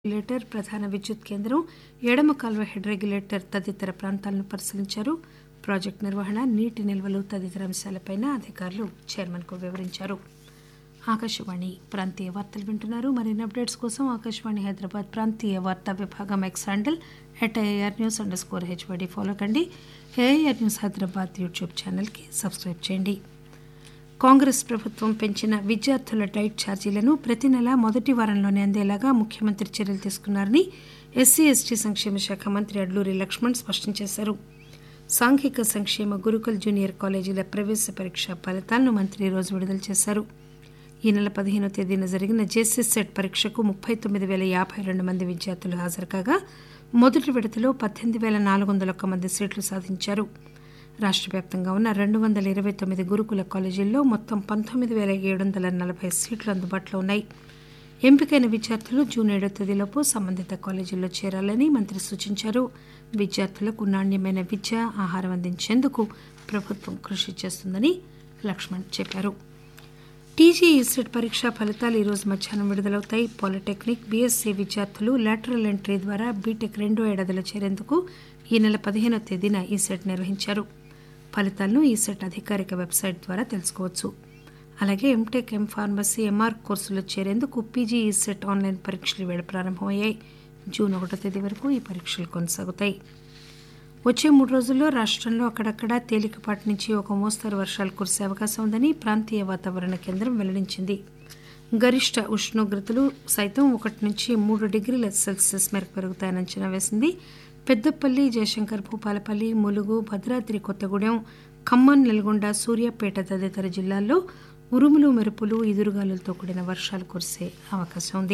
regulator ప్రధాన విద్యుత్ కేంద్రం ఎడమ కాల్వ హెడ్ రెగ్యులేటర్ తదితర ప్రాంతాలను పరిశీలించారు ప్రాజెక్టు నిర్వహణ నీటి నిల్వలు తదితర అంశాలపై అధికారులు చైర్మన్ కు వివరించారు ఆకాశవాణి ప్రాంతీయ వార్తలు వింటున్నారు మరిన్ని అప్డేట్స్ కోసం ఆకాశవాణి హైదరాబాద్ ప్రాంతీయ వార్తా విభాగం X handle at AIR news underscore HYD follow కండి ఏఆర్ న్యూస్ హైదరాబాద్ యూట్యూబ్ ఛానల్కి సబ్స్క్రైబ్ చేయండి కాంగ్రెస్ ప్రభుత్వం పెంచిన విద్యార్థుల డైట్ ఛార్జీలను ప్రతి నెల మొదటి వారంలోనే అందేలాగా ముఖ్యమంత్రి చర్యలు తీసుకున్నారని ఎస్సీ ఎస్టీ సంక్షేమ శాఖ మంత్రి అడ్లూరి లక్ష్మణ్ స్పష్టం చేశారు సాంఘిక సంక్షేమ గురుకుల్ జూనియర్ కాలేజీల ప్రవేశ పరీక్ష ఫలితాలను మంత్రి ఈరోజు విడుదల చేశారు ఈ నెల పదిహేనో తేదీన జరిగిన జేసీస్ సెట్ పరీక్షకు ముప్పై తొమ్మిది పేల యాభై రెండు మంది విద్యార్థులు హాజరు కాగా మొదటి విడతలో పద్దెనిమిది పేల నాలుగు వందల ఒక్క మంది సీట్లు సాధించారు రాష్ట్ర వ్యాప్తంగా ఉన్న రెండు వందల ఇరవై తొమ్మిది గురుకుల కాలేజీల్లో మొత్తం పంతొమ్మిది పేల ఏడు వందల నలభై సీట్లు అందుబాటులో ఉన్నాయి ఎంపికైన విద్యార్థులు జూన్ ఏడో తేదీలోపు సంబంధిత కాలేజీల్లో చేరాలని మంత్రి సూచించారు విద్యార్థులకు నాణ్యమైన విద్య ఆహారం అందించేందుకు ప్రభుత్వం కృషి చేస్తుందని లక్ష్మణ్ చెప్పారు టీజీఈ సెట్ పరీక్ష ఫలితాలు ఈరోజు మధ్యాహ్నం విడుదలవుతాయి పాలిటెక్నిక్ బీఎస్సీ విద్యార్థులు లాటరల్ ఎంట్రీ ద్వారా బీటెక్ రెండో ఏడాదిలో చేరేందుకు ఈ నెల పదిహేనో తేదీన ఈ సెట్ నిర్వహించారు ఫలితాలను ఈ సెట్ అధికారిక వెబ్సైట్ ద్వారా తెలుసుకోవచ్చు అలాగే ఎంటెక్ ఎం ఫార్మసీ ఎంఆర్ కోర్సులో చేరేందుకు పీజీఈ సెట్ ఆన్లైన్ పరీక్షలు వేళ ప్రారంభమయ్యాయి జూన్ ఒకటో తేదీ వరకు ఈ పరీక్షలు కొనసాగుతాయి వచ్చే మూడు రోజుల్లో రాష్టంలో అక్కడక్కడా తేలికపాటి నుంచి ఒక మోస్తరు వర్షాలు కురిసే అవకాశం ఉందని ప్రాంతీయ వాతావరణ కేంద్రం వెల్లడించింది గరిష్ట ఉష్ణోగ్రతలు సైతం ఒకటి నుంచి మూడు డిగ్రీల సెల్సియస్ మేరకు పెరుగుతాయని అంచనా వేసింది పెద్దపల్లి జయశంకర్ భూపాలపల్లి ములుగు భద్రాద్రి కొత్తగూడెం ఖమ్మం నల్గొండ సూర్యాపేట తదితర జిల్లాల్లో ఉరుములు మెరుపులు ఎదురుగాలులతో కూడిన వర్షాలు కురిసే అవకాశం ఉంది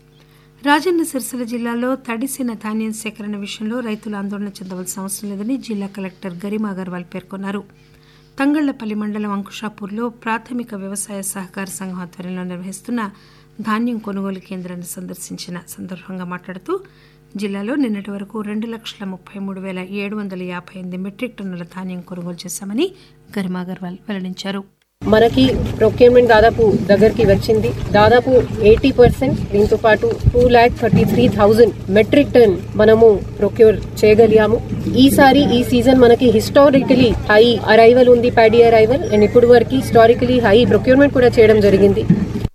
రాజన్న సిరిసిల్ల జిల్లాలో తడిసిన ధాన్యం సేకరణ విషయంలో రైతులు ఆందోళన చెందవలసిన అవసరం లేదని జిల్లా కలెక్టర్ గరిమా అగర్వాల్ పేర్కొన్నారు తంగళ్లపల్లి మండలం అంకుషాపూర్లో ప్రాథమిక వ్యవసాయ సహకార సంఘం ఆధ్వర్యంలో నిర్వహిస్తున్న ధాన్యం కొనుగోలు కేంద్రాన్ని సందర్శించిన సందర్భంగా మాట్లాడుతూ జిల్లాలో నిన్నటి వరకు రెండు లక్షల ముప్పై మూడు పేల ఏడు వందల యాభై ఎనిమిది మెట్రిక్ టన్నుల ధాన్యం కొనుగోలు చేశామని గరిమా అగర్వాల్ వెల్లడించారు మనకి ప్రొక్యూర్మెంట్ దాదాపు దగ్గరికి వచ్చింది దాదాపు ఎయిటీ పర్సెంట్ దీంతో పాటు two lakh thirty three thousand metric ton మనము ప్రొక్యూర్ చేయగలిగాము ఈసారి ఈ సీజన్ మనకి హిస్టారికలీ హై అరైవల్ ఉంది ప్యాడీ అరైవల్ అండ్ ఇప్పుడు వరకు హిస్టారికలీ హై ప్రొక్యూర్మెంట్ కూడా చేయడం జరిగింది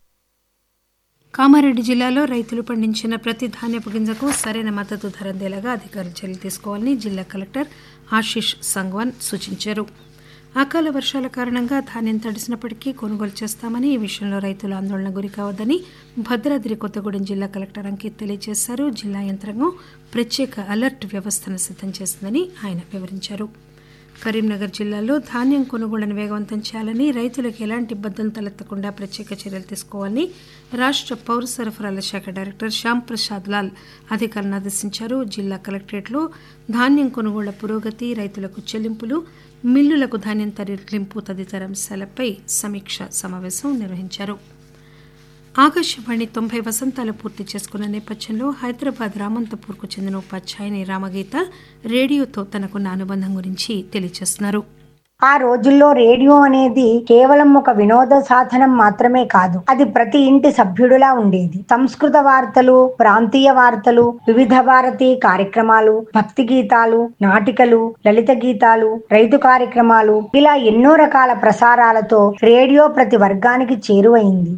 కామారెడ్డి జిల్లాలో రైతులు పండించిన ప్రతి ధాన్యపు గింజకు సరైన మద్దతు ధర అందేలాగా అధికారులు చర్యలు తీసుకోవాలని జిల్లా కలెక్టర్ ఆశీష్ సంగ్వాన్ సూచించారు అకాల వర్షాల కారణంగా ధాన్యం తడిసినప్పటికీ కొనుగోలు చేస్తామని ఈ విషయంలో రైతులు ఆందోళన గురి కావద్దని భద్రాద్రి కొత్తగూడెం జిల్లా కలెక్టర్ అంకిత్ తెలియజేశారు జిల్లా యంత్రాంగం ప్రత్యేక అలర్ట్ వ్యవస్థను సిద్దం చేసిందని ఆయన వివరించారు కరీంనగర్ జిల్లాలో ధాన్యం కొనుగోళ్లను వేగవంతం చేయాలని రైతులకు ఎలాంటి ఇబ్బందులు తలెత్తకుండా ప్రత్యేక చర్యలు తీసుకోవాలని రాష్ట్ర పౌర సరఫరాల శాఖ డైరెక్టర్ శ్యామ్ ప్రసాద్ లాల్ అధికారులను ఆదేశించారు జిల్లా కలెక్టరేట్లో ధాన్యం కొనుగోళ్ల పురోగతి రైతులకు చెల్లింపులు మిల్లులకు ధాన్యం తరలింపు తదితర అంశాలపై సమీక్ష సమావేశం నిర్వహించారు ఆకాశవాణి తొంభై వసంతాలు పూర్తి చేసుకున్న నేపథ్యంలో హైదరాబాద్ రామంతపూర్కు చెందిన ఉపాధ్యాయుని రామగీత రేడియోతో తనకున్న అనుబంధం గురించి తెలియజేస్తున్నారు ఆ రోజుల్లో రేడియో అనేది కేవలం ఒక వినోద సాధనం మాత్రమే కాదు అది ప్రతి ఇంటి సభ్యుడిలా ఉండేది సంస్కృత వార్తలు ప్రాంతీయ వార్తలు వివిధ భారతి కార్యక్రమాలు భక్తి గీతాలు నాటికలు లలిత గీతాలు రైతు కార్యక్రమాలు ఇలా ఎన్నో రకాల ప్రసారాలతో రేడియో ప్రతి వర్గానికి చేరువైంది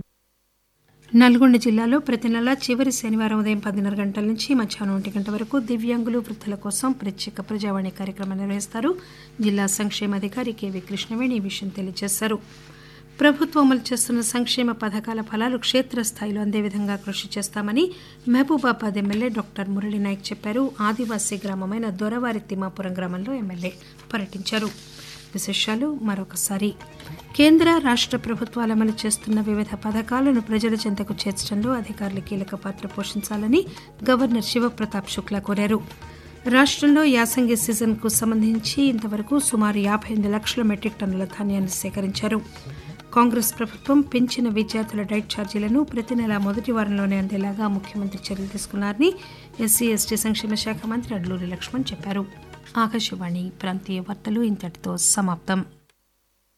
నల్గొండ జిల్లాలో ప్రతి నెల చివరి శనివారం ఉదయం పదిన్నర గంటల నుంచి మధ్యాహ్నం ఒంటి గంట వరకు దివ్యాంగులు వృద్ధుల కోసం ప్రత్యేక ప్రజావాణి కార్యక్రమం నిర్వహిస్తారు జిల్లా సంక్షేమాధికారి కెవి కృష్ణవేణి ఈ విషయం తెలియజేశారు ప్రభుత్వం అమలు చేస్తున్న సంక్షేమ పథకాల ఫలాలు క్షేత్రస్థాయిలో అందే విధంగా కృషి చేస్తామని మహబూబాబాద్ ఎమ్మెల్యే డాక్టర్ మురళీ నాయక్ చెప్పారు ఆదివాసీ గ్రామమైన దొరవారి తిమ్మాపురం గ్రామంలో ఎమ్మెల్యే పర్యటించారు విశేషాలు మరొకసారి కేంద్ర రాష్ట్ర ప్రభుత్వాలు అమలు చేస్తున్న వివిధ పథకాలను ప్రజల చెంతకు చేర్చడంలో అధికారులు కీలక పాత్ర పోషించాలని గవర్నర్ శివప్రతాప్ శుక్లా కోరారు రాష్ట్రంలో యాసంగి సీజన్కు సంబంధించి ఇంతవరకు సుమారు యాభై ఎనిమిది లక్షల మెట్రిక్ టన్నుల ధాన్యాన్ని సేకరించారు కాంగ్రెస్ ప్రభుత్వం పెంచిన విద్యార్థుల డైట్ ఛార్జీలను ప్రతి నెల మొదటి వారంలోనే అందేలాగా ముఖ్యమంత్రి చర్యలు తీసుకున్నారని ఎస్సీ ఎస్టీ సంక్షేమ శాఖ మంత్రి అడ్లూరి లక్ష్మణ్ చెప్పారు ఆకాశవాణి ప్రాంతీయ వార్తలు ఇంతటితో సమాప్తం